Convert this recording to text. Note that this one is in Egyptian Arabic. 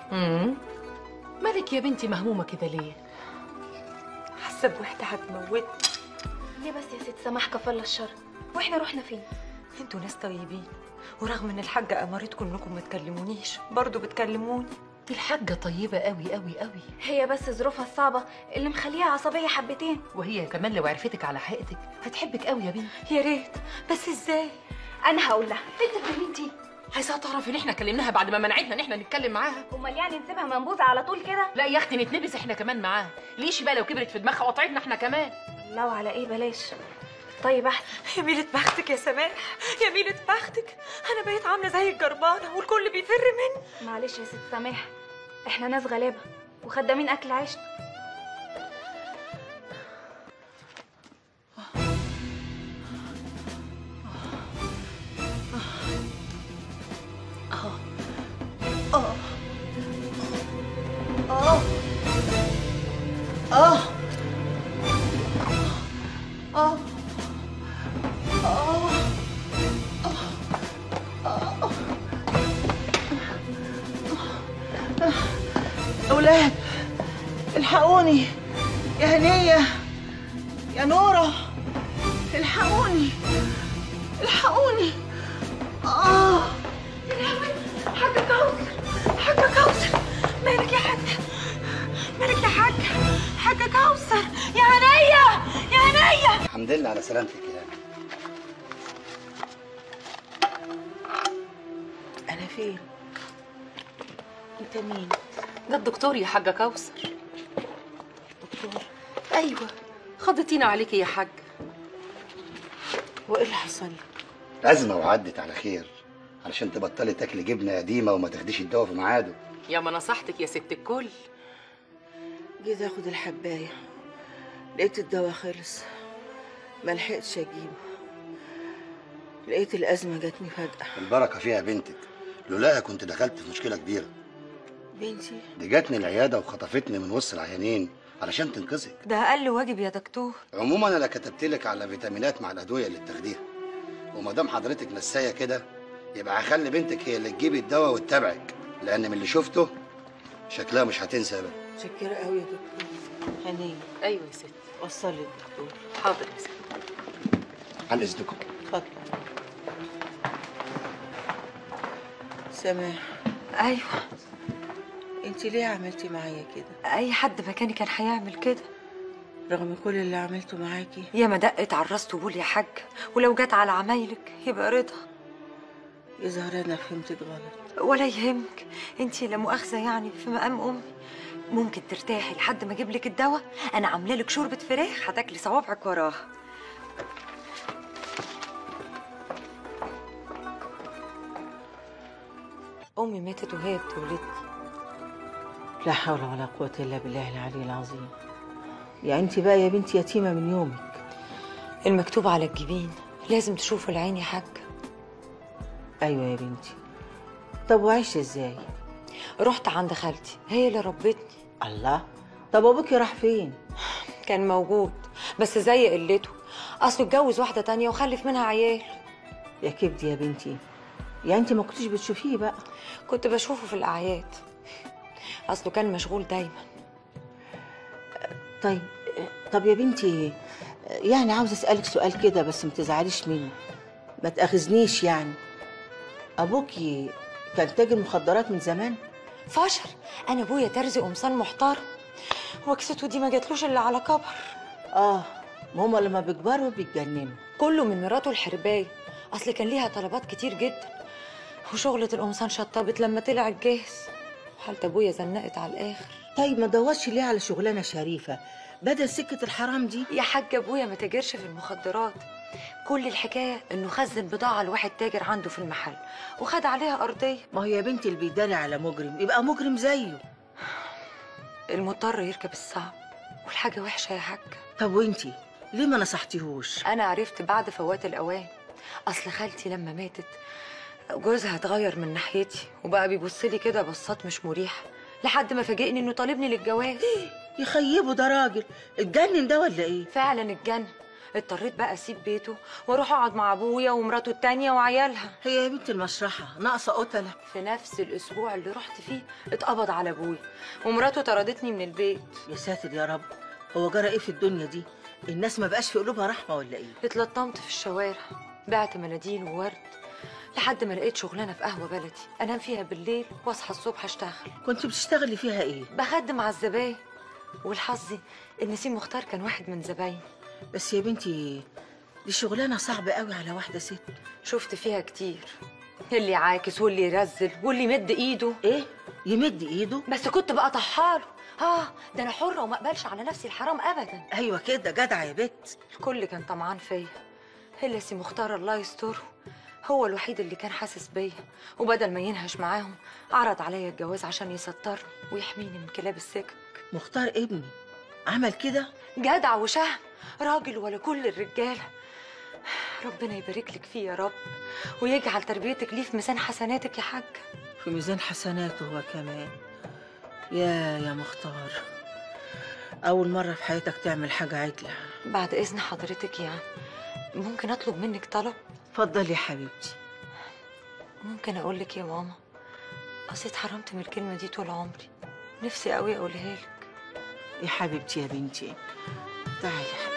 امم مالك يا بنتي مهمومه كده ليه حاسه بوحده هتموتني ليه بس يا ست سماح كفل الشر واحنا رحنا فين انتوا ناس طيبين ورغم ان الحاجه امرتكم انكم ما تكلمونيش برضه بتكلموني دي الحاجه طيبه قوي قوي قوي هي بس ظروفها الصعبه اللي مخليها عصبيه حبتين وهي كمان لو عرفتك على حقيقتك هتحبك قوي يا بنتي يا ريت بس ازاي انا هقول لها بنت مين دي عايزاها تعرف ان احنا كلمناها بعد ما منعتنا ان احنا نتكلم معاها امال يعني نسيبها منبوذه على طول كده لا يا اختي نتنبس احنا كمان معاها ليش بقى لو كبرت في دماغها وقطعتنا احنا كمان لو على ايه بلاش طيب احسن يا ميلة بختك يا سماح يا ميلة بختك انا بقيت عامله زي الجربانه والكل بيفر مني معلش يا ست سماح احنا ناس غلابه وخدامين اكل عيشنا أولاد الحقوني يا هنية يا نورة الحقوني الحقوني آه يا لهوي حاجه كوثر حاجه كوثر مالك يا حاجه مالك يا حاجه حاجه كوثر يا هنيه يا هنيه الحمد لله على سلامتك يا أنا فين؟ أنت مين؟ ده الدكتور يا حاجه كوثر دكتور ايوه خضتينا عليكي يا حاج وإيه اللي حصل لك؟ أزمة وعدت على خير علشان تبطلي تاكلي جبنة قديمة وما تاخديش الدواء في ميعاده يا ما نصحتك يا ست الكل جيت آخد الحباية لقيت الدواء خلص ما لحقتش أجيبه لقيت الأزمة جاتني فجأة البركة فيها بنتك لولاها كنت دخلت في مشكلة كبيرة بنتي دي جاتني العيادة وخطفتني من وسط العيانين علشان تنقذك ده اقل واجب يا دكتور عموما انا كتبت لك على فيتامينات مع الادويه اللي بتاخديها وما دام حضرتك نسايه كده يبقى هخلي بنتك هي اللي تجيب الدواء وتتابعك لان من اللي شفته شكلها مش هتنسى ابدا متشكرة قوي يا دكتور هنية ايوه يا ست وصلي الدكتور حاضر يا ست عن اذنكم اتفضل سماح ايوه انت ليه عملتي معايا كده اي حد مكاني كان هيعمل كده رغم كل اللي عملته معاكي يا ما دقت على الراس طبول يا حاج ولو جت على عمايلك يبقى رضا يظهر انا فهمتك غلط ولا يهمك انتي لا مؤاخذه يعني في مقام امي ممكن ترتاحي لحد ما اجيب لك الدواء انا عامله لك شوربه فراخ هتاكلي صوابعك وراها امي ماتت وهي بتولدني لا حول ولا قوة الا بالله العلي العظيم يعني انت بقى يا بنتي يتيمة من يومك المكتوب على الجبين لازم تشوفوا العين يا حاج ايوه يا بنتي طب وعشت ازاي رحت عند خالتي هي اللي ربتني الله طب ابوكي راح فين كان موجود بس زي قلته اصله اتجوز واحده تانية وخلف منها عيال يا كبدي يا بنتي يعني انت ما كنتيش بتشوفيه بقى كنت بشوفه في الاعياد اصله كان مشغول دايما طيب طب يا بنتي يعني عاوز اسالك سؤال كده بس ما تزعليش مني ما تاخذنيش يعني ابوكي كان تاجر مخدرات من زمان فشر انا ابويا ترزي قمصان محترم وكسته دي ما جاتلوش الا على كبر اه ما هما لما بيكبروا بيتجننوا كله من مراته الحربايه اصل كان ليها طلبات كتير جدا وشغلة القمصان شطبت لما طلع الجاهز وحالة ابويا زنقت على الاخر طيب ما دورش ليه على شغلانه شريفه بدل سكه الحرام دي يا حاج ابويا ما تاجرش في المخدرات كل الحكايه انه خزن بضاعه لواحد تاجر عنده في المحل وخد عليها ارضيه ما هو يا بنتي اللي بيداري على مجرم يبقى مجرم زيه المضطر يركب الصعب والحاجه وحشه يا حاج طب وانتي ليه ما نصحتيهوش انا عرفت بعد فوات الاوان اصل خالتي لما ماتت جوزها اتغير من ناحيتي وبقى بيبص لي كده بصات مش مريحه لحد ما فاجئني انه طالبني للجواز يخيبه ده راجل اتجنن ده ولا ايه فعلا اتجنن اضطريت بقى اسيب بيته واروح اقعد مع ابويا ومراته التانية وعيالها هي يا بنت المشرحه ناقصه قتله في نفس الاسبوع اللي رحت فيه اتقبض على ابويا ومراته طردتني من البيت يا ساتر يا رب هو جرى ايه في الدنيا دي الناس ما بقاش في قلوبها رحمه ولا ايه اتلطمت في الشوارع بعت مناديل وورد لحد ما لقيت شغلانه في قهوه بلدي انام فيها بالليل واصحى الصبح اشتغل كنت بتشتغلي فيها ايه بخدم على الزباين والحظي ان نسيم مختار كان واحد من زبايني بس يا بنتي دي شغلانه صعبه قوي على واحده ست شفت فيها كتير اللي عاكس واللي يرزل واللي يمد ايده ايه يمد ايده بس كنت بقى طحاله اه ده انا حره وما اقبلش على نفسي الحرام ابدا ايوه كده جدع يا بت الكل كان طمعان فيا الا سي مختار الله يستره هو الوحيد اللي كان حاسس بيا وبدل ما ينهش معاهم عرض عليا الجواز عشان يسترني ويحميني من كلاب السكك مختار ابني عمل كده جدع وشهم راجل ولا كل الرجاله ربنا يبارك لك فيه يا رب ويجعل تربيتك ليه في ميزان حسناتك يا حاج في ميزان حسناته هو كمان يا يا مختار اول مره في حياتك تعمل حاجه عدله بعد اذن حضرتك يعني ممكن اطلب منك طلب اتفضلي يا حبيبتي ممكن اقول لك يا ماما اصل اتحرمت من الكلمه دي طول عمري نفسي قوي اقولها لك يا حبيبتي يا بنتي تعالي يا